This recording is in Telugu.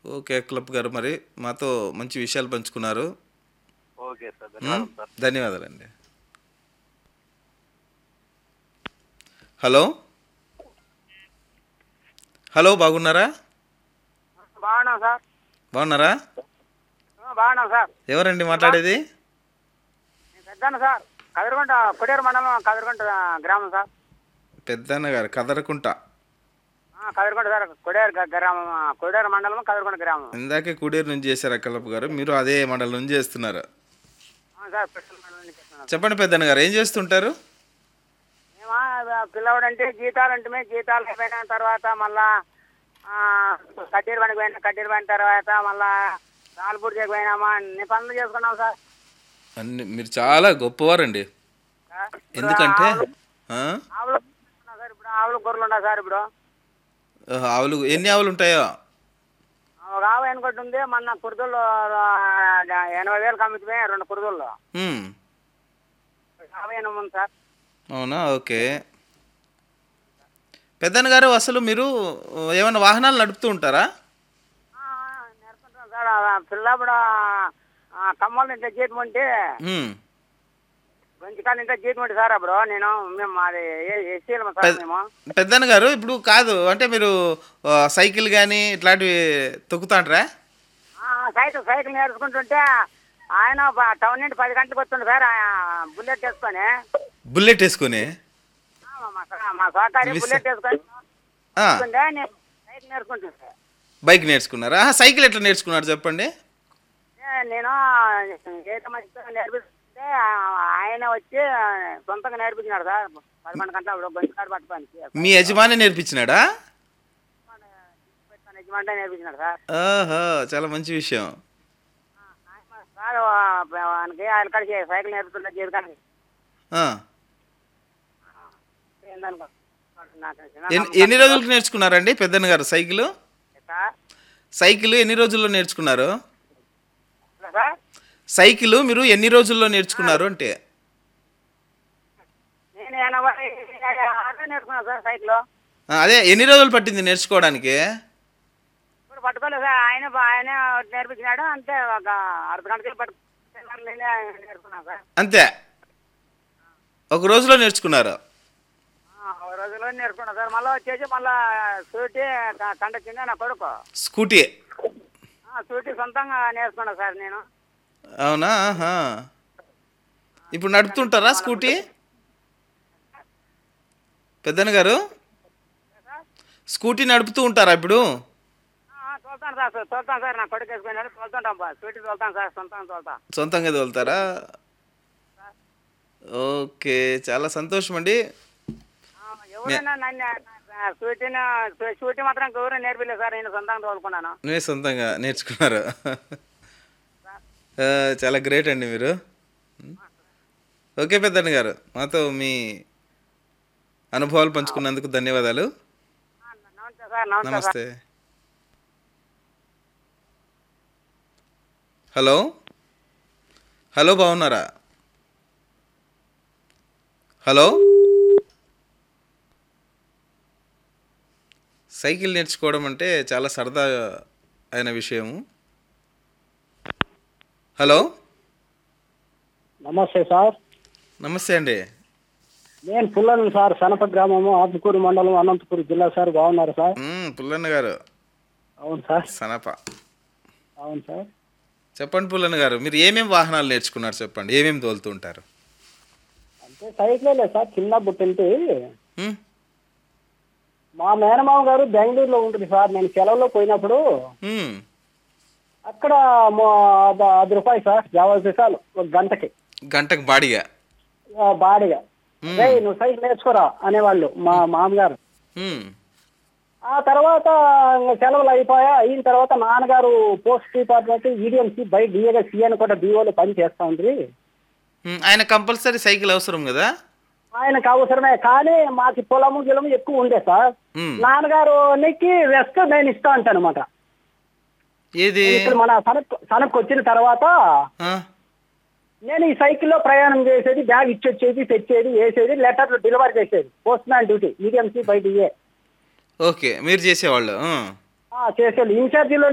ఓకే క్లబ్ గారు మరి మాతో మంచి విషయాలు పంచుకున్నారు ఓకే సార్ ఉమ్, ధన్యవాదాలు సార్ ధన్యవాదాలండి హలో హలో బాగున్నారా బాగున్నాం సార్ బాగున్నారా ఆ, బాగున్నాం సార్ ఎవరండి మాట్లాడేది నేను పెద్దాను సార్ కదిరిగుంట కొడేరు మండలం కదిరిగుంట గ్రామం సార్ పెద్దన్న గారు కదరకుంట ఆ, కదిరిగుంట సార్ కొడేరు గ- గ్రామం ఆ, కొడేరు మండలం కదిరిగుంట గ్రామం ఇందాకే కూడేరు నుంచి చేశారు క్లబ్ గారు మీరు అదే మండలం నుంచి చేస్తున్నారు ఆ, సార్ పెట్రోల్ మండలం నుంచి చేస్తున్నాను. చెప్పండి పెద్దన్న గారు ఏం చేస్తుంటారు మేమా పిల్లవాడు అంటే జీతాలు అంటే జీతాలు అయిపోయిన తర్వాత మళ్ళా ఆ, కడ్డీలు పనికి పోయినా కడ్డీలు పడిన తర్వాత మళ్ళా రాళ్ళపూడి పోయినామా అన్ని పనులు చేసుకున్నాం సార్ అన్ని మీరు చాలా గొప్పవారండి సార్, ఇప్పుడు ఎందుకంటే ఆవులు- ఆ? ఆవులు ఉన్నాయి సార్ ఇప్పుడు ఆవులు గొర్రెలు ఉన్నాయి సార్ ఇప్పుడు ఆహా, ఆవులు ఎన్ని ఆవులు ఉంటాయో ఒక ఆవు ఎనకొట్టి ఉంది మొన్న కుర్దుల్లో ఎనభై వేలు కమ్మితే రెండు కుర్దుల్లో ఉమ్, ఆవు ఎనభై ఉంది సార్ అవునా ఓకే పెద్దన్న గారు అసలు మీరు ఏమైనా వాహనాలు నడుపుతూ ఉంటారా ఆ, నేర్పుకుంటాం సార్ ఆ పిల్లప్పుడు కమ్మల ఇంత జీతం ఉంటే ఉమ్, గొంతుకాలు ఇంత జీతం ఉంటే సార్ అప్పుడు నేను మేము మాది ఎస్సీలు సార్ పెద్ద- మేము పెద్దన్న గారు ఇప్పుడు కాదు అంటే మీరు ఆ, సైకిల్ కానీ ఇట్లాంటివి తొక్కుతాంట్రా ఆ, సైకిల్ సైకిల్ నేర్చుకుంటుంటే ఆయన బ- టౌన్ నుండి పది గంటలకు వస్తుండే సార్ ఆ, బుల్లెట్ వేసుకొని బుల్లెట్ వేసుకొని ఆ, మా సా- మా సహకారి విస- బుల్లెట్ వేసుకొని ఆ, వస్తుండే నేను సైకిల్ నేర్చుకుంటుంది సార్ బైక్ నేర్చుకున్నారా ఆహా, సైకిల్ ఎట్లా నేర్చుకున్నారు చెప్పండి ఏ, నేను ఏదో మంచిగా నేర్పిస్తుంటే ఆ- ఆయన వచ్చి సొంతంగా నేర్పించినాడు సార్ పదకొండు గంటల అప్పుడు గొంతుకాడు పట్టుకొని మీ యజమాని నేర్పించినాడా యజమాని నేర్పించినాడు సార్ ఆహా చాలా మంచి విషయం సార్ ఆయనకి ఆయన కాడికి సైకిల్ నేర్పుతుంటే జీవితానికి ఆ. ఏందనుకో నాకు ఎన్ని ఎన్ని రోజులకు నేర్చుకున్నారండి పెద్దన్న గారు సైకిల్ సార్ సైకిల్ ఎన్ని రోజుల్లో నేర్చుకున్నారు హలో సార్ సైకిల్ మీరు ఎన్ని రోజుల్లో నేర్చుకున్నారు అంటే నేను ఎనభై ఆరు నేర్చుకున్నాను సార్ సైకిల్ ఆ, అదే ఎన్ని రోజులు పట్టింది నేర్చుకోవడానికి ఇప్పుడు పట్టుకోలేదు సార్ ఆయన ఆయన నేర్పించినాడు అంతే ఒక అర్ధ గంటకి పట్టుకున్నాను నేనే నేర్చుకున్నాను సార్ అంతే ఒక రోజులో నేర్చుకున్నారు ఆ, ఒక రోజులో నేర్చుకున్నాను సార్ మళ్ళీ వచ్చేసి మళ్ళీ సూటి కండక్చింది నా కొడుకు స్కూటీ ఆ, సూటి సొంతంగా నేర్చుకున్నా సార్ నేను అవునా ఆహా. ఇప్పుడు నడుపుతుంటారా స్కూటీ పెద్దన్న గారు స్కూటీ నడుపుతూ ఉంటారా ఇప్పుడు ఆ, తోలుతాను సార్ తోలుతాను సార్ నా కొడుకు వేసుకున్నాడు తోలుతుంటాం బా సూటి తోలుతాను సార్ సొంతంగా తోలుతా సొంతంగా తోలుతారా ఓకే చాలా సంతోషం అండి ఆ, ఎవరైనా నన్ను సూటిని సూటి మాత్రం ఎవరు నేర్పిలేదు సార్ నేను సొంతంగా తోలుకున్నాను నువ్వే సొంతంగా నేర్చుకున్నారు ఆ, చాలా గ్రేట్ అండి మీరు ఓకే పెద్దన్న గారు మాతో మీ అనుభవాలు పంచుకున్నందుకు ధన్యవాదాలు ఆ, నమస్తే సార్ నమస్తే సార్ నమస్తే హలో హలో బాగున్నారా హలో సైకిల్ నేర్చుకోవడం అంటే చాలా సరదా అయిన విషయము హలో నమస్తే సార్ నమస్తే అండి నేను పుల్లను సార్ సనప గ్రామము ఆత్మకూరు మండలం అనంతపూర్ జిల్లా సార్ బాగున్నారు సార్ మ్మ్, పుల్లన్న గారు అవును సార్ సనప అవును సార్ చెప్పండి పుల్లన్న గారు మీరు ఏమేమి వాహనాలు నేర్చుకున్నారు చెప్పండి ఏమేమి తోలుతూ ఉంటారు అంటే సైకిలే లేదు సార్ చిన్న బుట్టింటి మ్మ్? మా మేనమామ గారు బెంగళూరులో ఉంటుంది సార్ నేను సెలవులో పోయినప్పుడు మ్మ్. అక్కడ మా బ- పది రూపాయలు సార్ యాభై పైసలు ఒక గంటకి గంటకు బాడిగా ఆ, బాడిగా రే నువ్వు సైకిల్ నేర్చుకోరా అనేవాళ్ళు మా మామగారు మ్మ్. ఆ తర్వాత ఇంకా సెలవులు అయిపోయా అయిన తర్వాత నాన్నగారు పోస్ట్ డిపార్ట్మెంట్ ఈడిఎంసీ బై డిఏగా సీఎన్ కూడా డిఓలో పని చేస్తా ఉంది మ్మ్. ఆయన కంపల్సరీ సైకిల్ అవసరం కదా ఆయనకు అవసరమే కానీ మాకు పొలము గిలము ఎక్కువ ఉండే సార్ మ్మ్. నాన్నగారు నెక్కి వెస్ట్ నేను ఇస్తా అంటాను అనమాట ఏది ఇక్కడ మన సనక్ సనక్ వచ్చిన తర్వాత ఆ? నేను ఈ సైకిల్లో ప్రయాణం చేసేది బ్యాగ్ ఇచ్చొచ్చేది తెచ్చేది వేసేది లెటర్లు డెలివరీ చేసేది postman duty EDMC by DA okay మీరు చేసేవాళ్ళు ఆ. చేసేది ఇన్ఛార్జీలో